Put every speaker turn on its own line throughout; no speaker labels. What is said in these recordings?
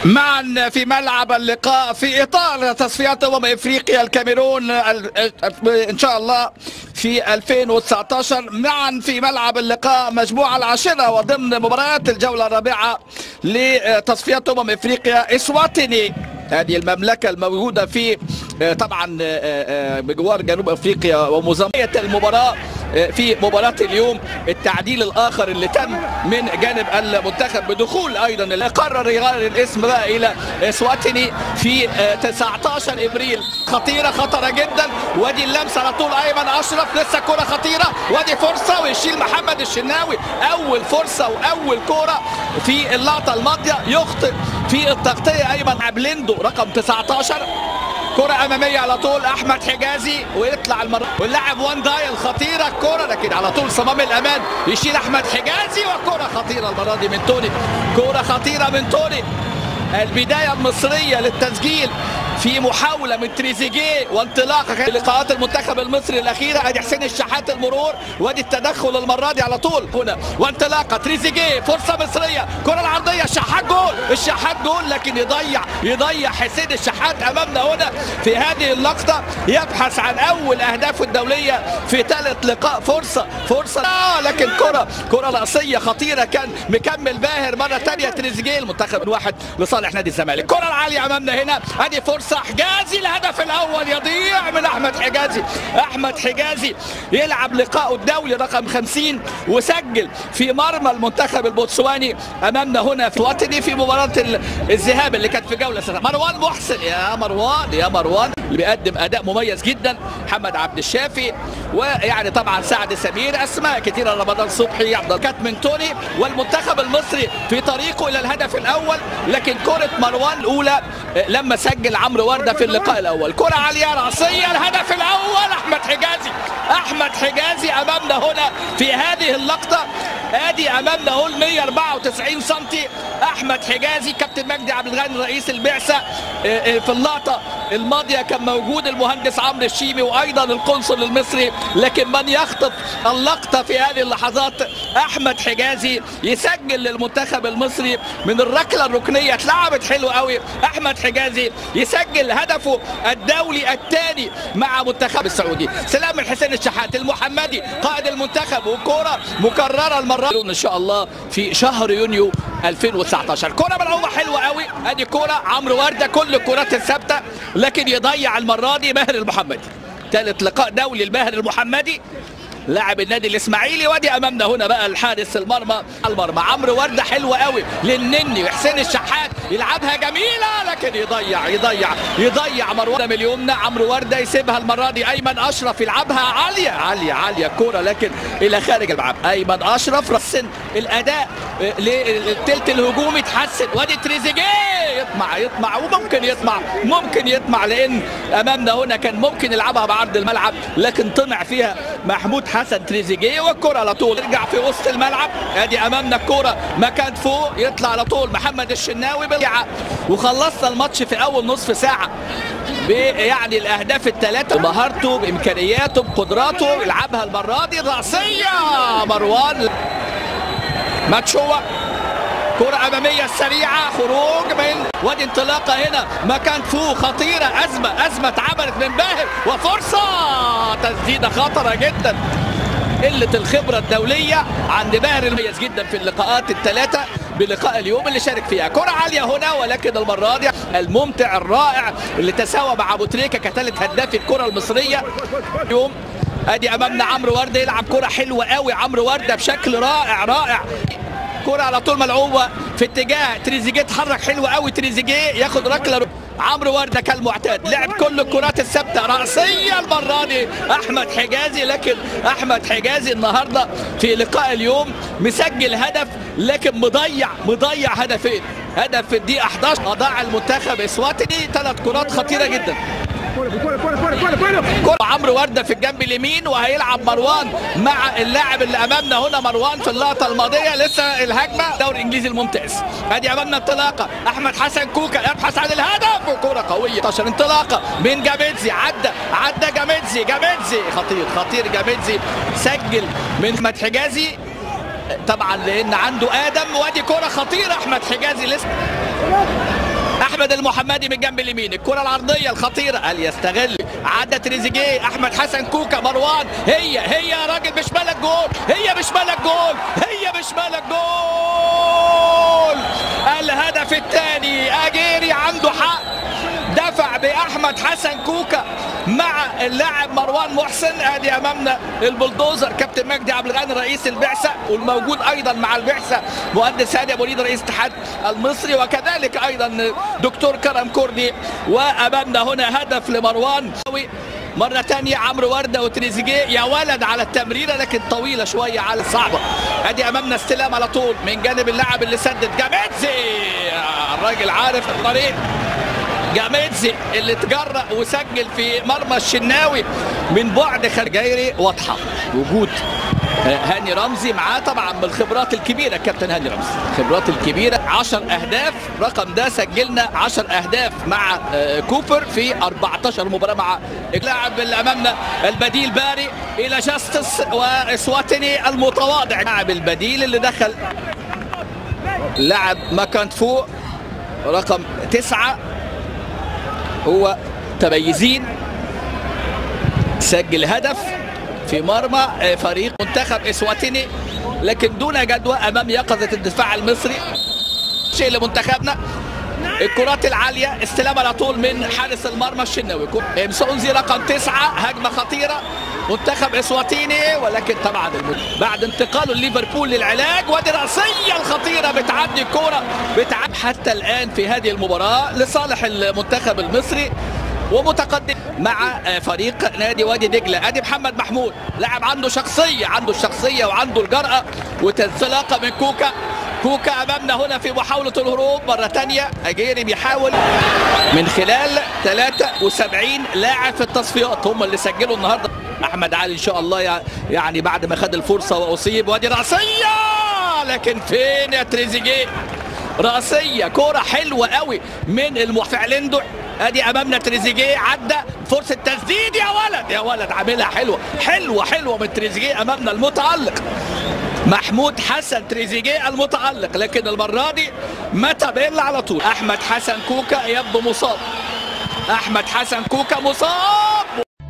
معا في ملعب اللقاء في اطار تصفيات امم افريقيا الكاميرون ان شاء الله في 2019 معا في ملعب اللقاء مجموعه العاشره وضمن مباريات الجوله الرابعه لتصفيات امم افريقيا اسواتيني هذه المملكه الموجوده في طبعا بجوار جنوب افريقيا وموزمبيق المباراه في مباراة اليوم التعديل الآخر اللي تم من جانب المنتخب بدخول أيضا اللي قرر يغير الاسم بقى إلى سواتيني في 19 إبريل خطيرة خطرة جدا وادي اللمسة على طول أيمن أشرف لسه كرة خطيرة وادي فرصة ويشيل محمد الشناوي أول فرصة وأول كرة في اللقطة الماضية يخطئ في التغطية أيمن عبلندو رقم 19 كرة أمامية على طول أحمد حجازي ويطلع المرة واللاعب وان دايل خطيرة الكرة لكن على طول صمام الأمان يشيل أحمد حجازي وكرة خطيرة المرة دي من توني كرة خطيرة من توني البداية المصرية للتسجيل في محاولة من تريزيجيه وانطلاقة لقاءات المنتخب المصري الأخيرة ادي حسين الشحات المرور وادي التدخل المرة دي على طول هنا وانطلاقة تريزيجيه فرصة مصرية كرة العرضية الشحات جول الشحات جول لكن يضيع يضيع حسين الشحات أمامنا هنا في هذه اللقطة يبحث عن أول أهدافه الدولية في ثالث لقاء فرصة فرصة آه لكن كرة كرة رأسية خطيرة كان مكمل باهر مرة ثانية تريزيجيه المنتخب واحد لصالح نادي الزمالك كرة العالية أمامنا هنا ادي فرصة حجازي الهدف الاول يضيع من احمد حجازي احمد حجازي يلعب لقاءه الدولي رقم 50 وسجل في مرمى المنتخب البوتسواني امامنا هنا في وطني في مباراه الذهاب اللي كانت في جوله سنة. مروان محسن يا مروان يا مروان اللي بيقدم اداء مميز جدا محمد عبد الشافي ويعني طبعا سعد سمير اسماء كثيره رمضان صبحي عبد كانت من توني والمنتخب المصري في طريقه الى الهدف الاول لكن كره مروان الاولى لما سجل عمرو ورده في اللقاء الاول كره عاليه راسيه الهدف الاول احمد حجازي احمد حجازي امامنا هنا في هذه اللقطه ادي امامنا هو 194 سم احمد حجازي كابتن مجدي عبد الغني رئيس البعثه في اللقطه الماضيه كان موجود المهندس عمرو الشيمي وايضا القنصل المصري لكن من يخطف اللقطه في هذه اللحظات احمد حجازي يسجل للمنتخب المصري من الركله الركنيه اتلعبت حلو قوي احمد حجازي يسجل هدفه الدولي الثاني مع منتخب السعودي سلام الحسين الشحات المحمدي قائد المنتخب وكره مكرره المره ان شاء الله في شهر يونيو 2019 كره ملعوبه حلوه قوي ادي كره عمرو ورده كل الكرات الثابته لكن يضيع المره دي ماهر المحمدي ثالث لقاء دولي لماهر المحمدي لاعب النادي الاسماعيلي وادي امامنا هنا بقى الحارس المرمى المرمى عمرو ورده حلوه قوي للنني وحسين الشحات يلعبها جميله لكن يضيع يضيع يضيع مروان من اليمنى عمرو ورده يسيبها المره دي ايمن اشرف يلعبها عاليه عاليه عاليه الكوره لكن الى خارج الملعب ايمن اشرف رسن الاداء للثلث الهجومي تحسن وادي تريزيجيه يطمع يطمع وممكن يطمع ممكن يطمع لان امامنا هنا كان ممكن يلعبها بعرض الملعب لكن طمع فيها محمود حسن تريزيجيه والكره على طول يرجع في وسط الملعب ادي امامنا الكره مكان فوق يطلع على طول محمد الشناوي بالجعة وخلصنا الماتش في اول نصف ساعه يعني الاهداف الثلاثه بمهارته بامكانياته بقدراته يلعبها المره دي راسيه مروان ماتشوا كرة أمامية سريعة خروج من وادي انطلاقة هنا مكان فوق خطيرة أزمة أزمة اتعملت من باهر وفرصة تسديدة خطرة جدا قلة الخبرة الدولية عند باهر المميز جدا في اللقاءات الثلاثة بلقاء اليوم اللي شارك فيها كرة عالية هنا ولكن المرة دي الممتع الرائع اللي تساوى مع ابو تريكة كثالث هداف الكرة المصرية اليوم ادي امامنا عمرو ورده يلعب كرة حلوة قوي عمرو ورده بشكل رائع رائع كرة على طول ملعوبة في اتجاه تريزيجيه اتحرك حلو قوي تريزيجيه ياخد ركله عمرو ورده كالمعتاد لعب كل الكرات الثابته راسيه المره دي احمد حجازي لكن احمد حجازي النهارده في لقاء اليوم مسجل هدف لكن مضيع مضيع هدفين هدف في الدقيقه 11 اضاع المنتخب اسواتني ثلاث كرات خطيره جدا كرة عمرو ورده في الجنب اليمين وهيلعب مروان مع اللاعب اللي امامنا هنا مروان في اللقطه الماضيه لسه الهجمه الدوري الانجليزي الممتاز ادي امامنا انطلاقه احمد حسن كوكا يبحث عن الهدف وكره قويه 12 انطلاقه من جاميتزي عدى عدى جاميتزي جاميتزي خطير خطير جاميتزي سجل من احمد حجازي طبعا لان عنده ادم وادي كره خطيره احمد حجازي لسه احمد المحمدي من الجنب اليمين الكره العرضيه الخطيره قال يستغل عدى تريزيجيه احمد حسن كوكا مروان هي هي يا راجل بشمالك جول هي بشمالك جول هي بشمالك جول الهدف الثاني اجيري عنده حق دفع باحمد حسن كوكا مع اللاعب مروان محسن ادي امامنا البلدوزر كابتن مجدي عبد الغني رئيس البعثه والموجود ايضا مع البعثه مهندس هاني ابو ريد رئيس الاتحاد المصري وكذلك ايضا دكتور كرم كردي وامامنا هنا هدف لمروان مرة تانية عمرو وردة وتريزيجيه يا ولد على التمريرة لكن طويلة شوية على الصعبة ادي امامنا استلام على طول من جانب اللاعب اللي سدد جاميتزي الراجل عارف الطريق جاميتزي اللي تجرأ وسجل في مرمى الشناوي من بعد خرجيري واضحة وجود هاني رمزي معاه طبعا بالخبرات الكبيره كابتن هاني رمزي الخبرات الكبيره 10 اهداف رقم ده سجلنا 10 اهداف مع كوبر في 14 مباراه مع اللاعب اللي امامنا البديل باري الى جاستس واسواتني المتواضع اللاعب البديل اللي دخل لاعب ماكانتفو رقم تسعة هو تميزين سجل هدف في مرمى فريق منتخب اسواتيني لكن دون جدوى امام يقظه الدفاع المصري شيء لمنتخبنا الكرات العاليه استلام على طول من حارس المرمى الشناوي امسونزي رقم تسعة هجمه خطيره منتخب اسواتيني ولكن طبعا بعد انتقاله لليفربول للعلاج وادي راسيه الخطيره بتعدي الكوره بتعدي حتى الان في هذه المباراه لصالح المنتخب المصري ومتقدم مع فريق نادي وادي دجله ادي محمد محمود لاعب عنده شخصيه عنده الشخصيه وعنده الجرأه وتنطلاقه من كوكا كوكا امامنا هنا في محاوله الهروب مره ثانيه اجيري بيحاول من خلال 73 لاعب في التصفيات هم اللي سجلوا النهارده احمد علي ان شاء الله يعني بعد ما خد الفرصه واصيب وادي راسيه لكن فين يا تريزيجيه راسيه كوره حلوه قوي من المفعلين دول ادي امامنا تريزيجيه عدى فرصه تسديد يا ولد يا ولد عاملها حلوه حلوه حلوه من تريزيجيه امامنا المتالق محمود حسن تريزيجيه المتالق لكن المره دي متى بيل على طول احمد حسن كوكا يبدو مصاب احمد حسن كوكا مصاب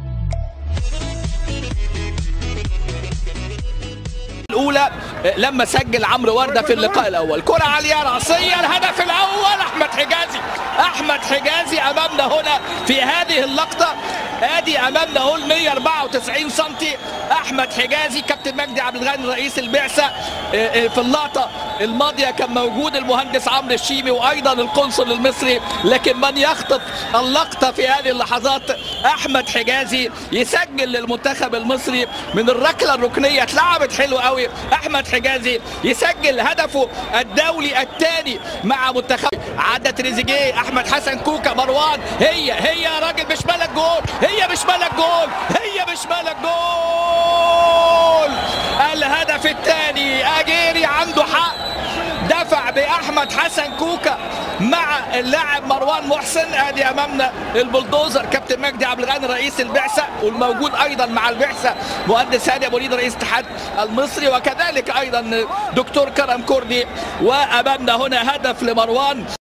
الاولى لما سجل عمرو ورده في اللقاء الاول كره عاليه راسيه الهدف الاول احمد حجازي احمد حجازي امامنا هنا في هذه اللقطه ادي امامنا اهو 194 سم احمد حجازي كابتن مجدي عبد الغني رئيس البعثه في اللقطه الماضيه كان موجود المهندس عمرو الشيمي وايضا القنصل المصري لكن من يخطف اللقطه في هذه اللحظات احمد حجازي يسجل للمنتخب المصري من الركله الركنيه اتلعبت حلو قوي احمد حجازي يسجل هدفه الدولي الثاني مع منتخب عدى تريزيجيه احمد حسن كوكا مروان هي هي يا راجل بشمالك جول هي بشمالك جول هي بشمالك جول الهدف الثاني اجيري عنده حق دفع باحمد حسن كوكا مع اللاعب مروان محسن ادي امامنا البلدوزر كابتن مجدي عبد الغني رئيس البعثه والموجود ايضا مع البعثه مهندس هاني ابو ريد رئيس الاتحاد المصري وكذلك ايضا دكتور كرم كردي وامامنا هنا هدف لمروان